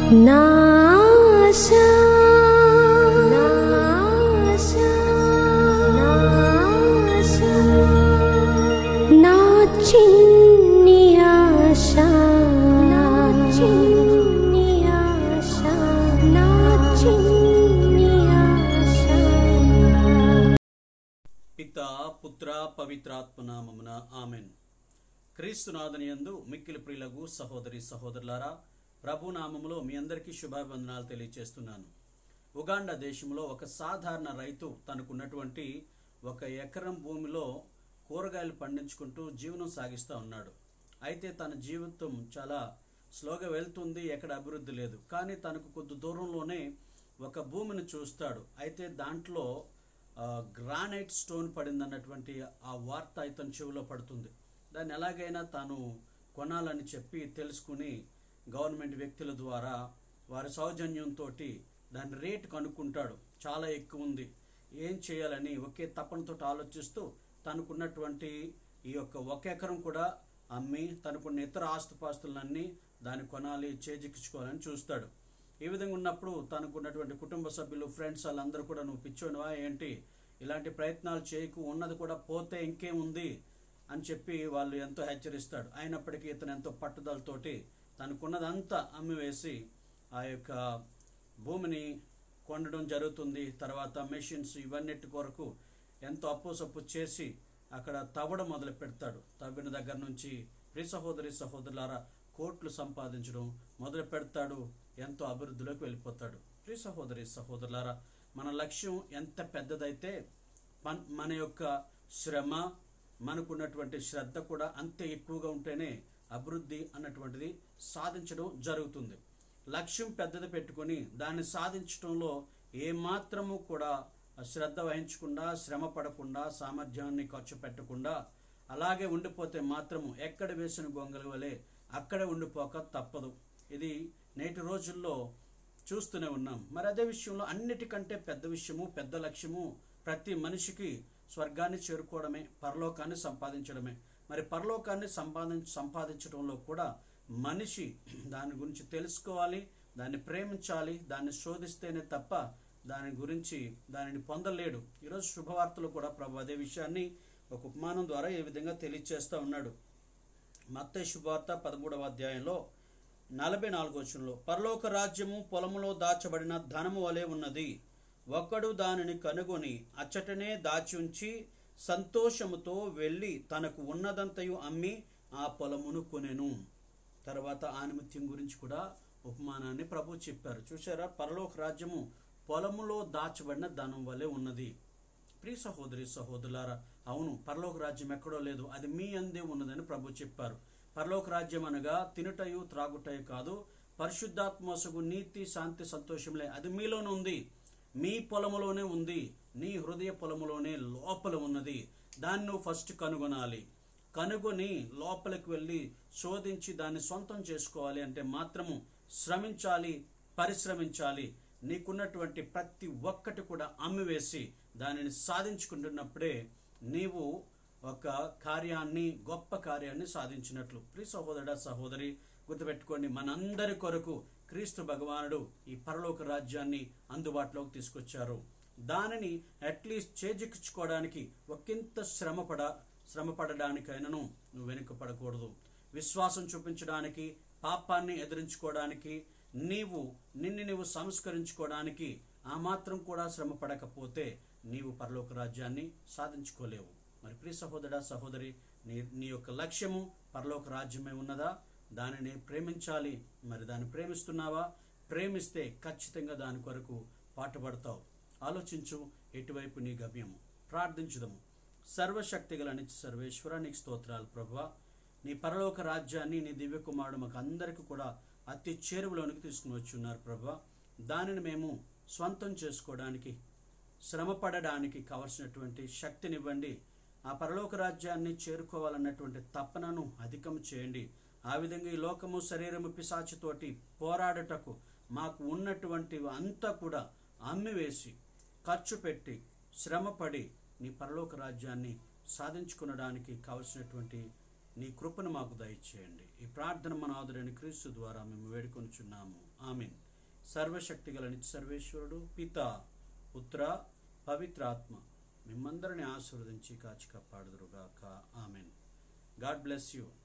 నాశా నాశా నాశా నా చిన్ని ఆశ నా చిన్ని ఆశ నా చిన్ని ఆశ పిత పుత్ర పవిత్రాత్మ నామమున ఆమెన్ క్రీస్తునాథని యందు మిక్కిలి ప్రియులకు సహోదరి సహోదరులారా ప్రభు నామములో మీ అందరికీ శుభాభివందనాలు తెలియజేస్తున్నాను ఉగాండా దేశంలో ఒక సాధారణ రైతు తనకున్నటువంటి ఒక ఎకరం భూమిలో కూరగాయలు పండించుకుంటూ జీవనం సాగిస్తూ ఉన్నాడు అయితే తన జీవితం చాలా స్లోగా వెళ్తుంది ఎక్కడ అభివృద్ధి లేదు కానీ తనకు కొద్ది దూరంలోనే ఒక భూమిని చూస్తాడు అయితే దాంట్లో ఆ, గ్రానైట్ స్టోన్ పడిందన్నటువంటి ఆ వార్త ఇతని చెవిలో పడుతుంది దాన్ని ఎలాగైనా తాను కొనాలని చెప్పి తెలుసుకుని గవర్నమెంట్ వ్యక్తుల ద్వారా వారి సౌజన్యంతో దాని రేటు కనుక్కుంటాడు చాలా ఎక్కువ ఉంది ఏం చేయాలని ఒకే తపనతో ఆలోచిస్తూ తనకున్నటువంటి ఈ యొక్క ఒక ఎకరం కూడా అమ్మి తనకున్న ఇతర ఆస్తుపాస్తులన్నీ దాన్ని కొనాలి చేజిక్కించుకోవాలని చూస్తాడు ఈ విధంగా ఉన్నప్పుడు తనకున్నటువంటి కుటుంబ సభ్యులు ఫ్రెండ్స్ వాళ్ళందరూ కూడా నువ్వు పిచ్చోనివా ఏంటి ఇలాంటి ప్రయత్నాలు చేయకు ఉన్నది కూడా పోతే ఇంకేముంది అని చెప్పి వాళ్ళు ఎంతో హెచ్చరిస్తాడు అయినప్పటికీ ఇతను ఎంతో పట్టుదలతోటి తనకున్నదంతా అమ్మివేసి ఆ యొక్క భూమిని కొనడం జరుగుతుంది తర్వాత మెషిన్స్ ఇవన్నిటి కొరకు ఎంతో అప్పు సప్పు చేసి అక్కడ తవ్వడం మొదలు పెడతాడు తవ్విన దగ్గర నుంచి ప్రియ సహోదరి సహోదరులారా కోట్లు సంపాదించడం మొదలు పెడతాడు ఎంతో అభివృద్ధిలోకి వెళ్ళిపోతాడు ప్రియ సహోదరి సహోదరులారా మన లక్ష్యం ఎంత పెద్దదైతే మన- మన యొక్క శ్రమ మనకున్నటువంటి శ్రద్ధ కూడా అంతే ఎక్కువగా ఉంటేనే అభివృద్ధి అన్నటువంటిది సాధించడం జరుగుతుంది లక్ష్యం పెద్దది పెట్టుకొని దాన్ని సాధించడంలో ఏమాత్రము కూడా శ్రద్ధ వహించకుండా శ్రమ పడకుండా సామర్థ్యాన్ని ఖర్చు పెట్టకుండా అలాగే ఉండిపోతే మాత్రము ఎక్కడ వేసిన గొంగల వలె అక్కడే ఉండిపోక తప్పదు ఇది నేటి రోజుల్లో చూస్తూనే ఉన్నాం మరి అదే విషయంలో అన్నిటికంటే పెద్ద విషయము పెద్ద లక్ష్యము ప్రతి మనిషికి స్వర్గాన్ని చేరుకోవడమే పరలోకాన్ని సంపాదించడమే మరి పరలోకాన్ని సంపాదించ సంపాదించడంలో కూడా మనిషి దాని గురించి తెలుసుకోవాలి దాన్ని ప్రేమించాలి దాన్ని శోధిస్తేనే తప్ప దాని గురించి దానిని పొందలేడు ఈరోజు శుభవార్తలు కూడా ప్రభు అదే విషయాన్ని ఒక ఉపమానం ద్వారా ఏ విధంగా తెలియచేస్తూ ఉన్నాడు మత్తయి శుభవార్త పదమూడవ అధ్యాయంలో నలభై నాలుగో వచనంలో పరలోక రాజ్యము పొలములో దాచబడిన ధనము వలె ఉన్నది ఒకడు దానిని కనుగొని అచ్చటనే దాచి ఉంచి సంతోషముతో వెళ్ళి తనకు ఉన్నదంతయు అమ్మి ఆ పొలమును కొనెను తర్వాత ఆనిమిత్యం గురించి కూడా ఉపమానాన్ని ప్రభు చెప్పారు చూసారా పరలోక రాజ్యము పొలములో దాచబడిన ధనం వలె ఉన్నది ప్రియ సహోదరి సహోదరులారా అవును పరలోక రాజ్యం ఎక్కడో లేదు అది మీ అందే ఉన్నదని ప్రభు చెప్పారు పరలోక రాజ్యం అనగా తినుటయు త్రాగుటయు కాదు పరిశుద్ధాత్మసగు నీతి శాంతి సంతోషంలే అది మీలోనే ఉంది మీ పొలములోనే ఉంది నీ హృదయ పొలములోనే లోపల ఉన్నది దాన్ని నువ్వు ఫస్ట్ కనుగొనాలి కనుగొని లోపలికి వెళ్ళి శోధించి దాన్ని సొంతం చేసుకోవాలి అంటే మాత్రము శ్రమించాలి పరిశ్రమించాలి నీకున్నటువంటి ప్రతి ఒక్కటి కూడా అమ్మివేసి దానిని సాధించుకుంటున్నప్పుడే నీవు ఒక కార్యాన్ని గొప్ప కార్యాన్ని సాధించినట్లు ప్రియ సహోదరుడ సహోదరి గుర్తుపెట్టుకోండి మనందరి కొరకు క్రీస్తు భగవానుడు ఈ పరలోక రాజ్యాన్ని అందుబాటులోకి తీసుకొచ్చారు దానిని అట్లీస్ట్ చేజిక్కించుకోవడానికి ఒకంత శ్రమపడ శ్రమపడడానికైనను నువ్వు వెనుకపడకూడదు విశ్వాసం చూపించడానికి పాపాన్ని ఎదిరించుకోవడానికి నీవు నిన్ను నీవు సంస్కరించుకోవడానికి ఆ మాత్రం కూడా శ్రమ పడకపోతే నీవు పరలోక రాజ్యాన్ని సాధించుకోలేవు మరి ప్రియ సహోదర సహోదరి నీ నీ యొక్క లక్ష్యము పరలోక రాజ్యమే ఉన్నదా దానిని ప్రేమించాలి మరి దాన్ని ప్రేమిస్తున్నావా ప్రేమిస్తే ఖచ్చితంగా దాని కొరకు పాటుపడతావు ఆలోచించు ఎటువైపు నీ గమ్యము ప్రార్థించుదము సర్వశక్తి గల నిత్య సర్వేశ్వర నీకు స్తోత్రాలు ప్రభువా నీ పరలోక రాజ్యాన్ని నీ దివ్య కుమారుడు మాకు అందరికీ కూడా అతి చేరువలోనికి తీసుకుని వచ్చి ఉన్నారు ప్రభా దానిని మేము స్వంతం చేసుకోవడానికి శ్రమ పడడానికి కావలసినటువంటి శక్తినివ్వండి ఆ పరలోక రాజ్యాన్ని చేరుకోవాలన్నటువంటి తపనను అధికం చేయండి ఆ విధంగా ఈ లోకము శరీరము పిశాచితోటి పోరాడుటకు మాకు ఉన్నటువంటి అంతా కూడా అమ్మివేసి ఖర్చు పెట్టి శ్రమపడి నీ పరలోక రాజ్యాన్ని సాధించుకునడానికి కావలసినటువంటి నీ కృపను మాకు దయచేయండి ఈ ప్రార్థన మన ఆదురైన క్రీస్తు ద్వారా మేము వేడుకొనుచున్నాము ఆమెన్ సర్వశక్తి గల నిత్య సర్వేశ్వరుడు పిత పుత్ర పవిత్రాత్మ మిమ్మందరిని ఆశీర్వదించి కాచి కాపాడుదురుగాక ఆమెన్ గాడ్ బ్లెస్ యూ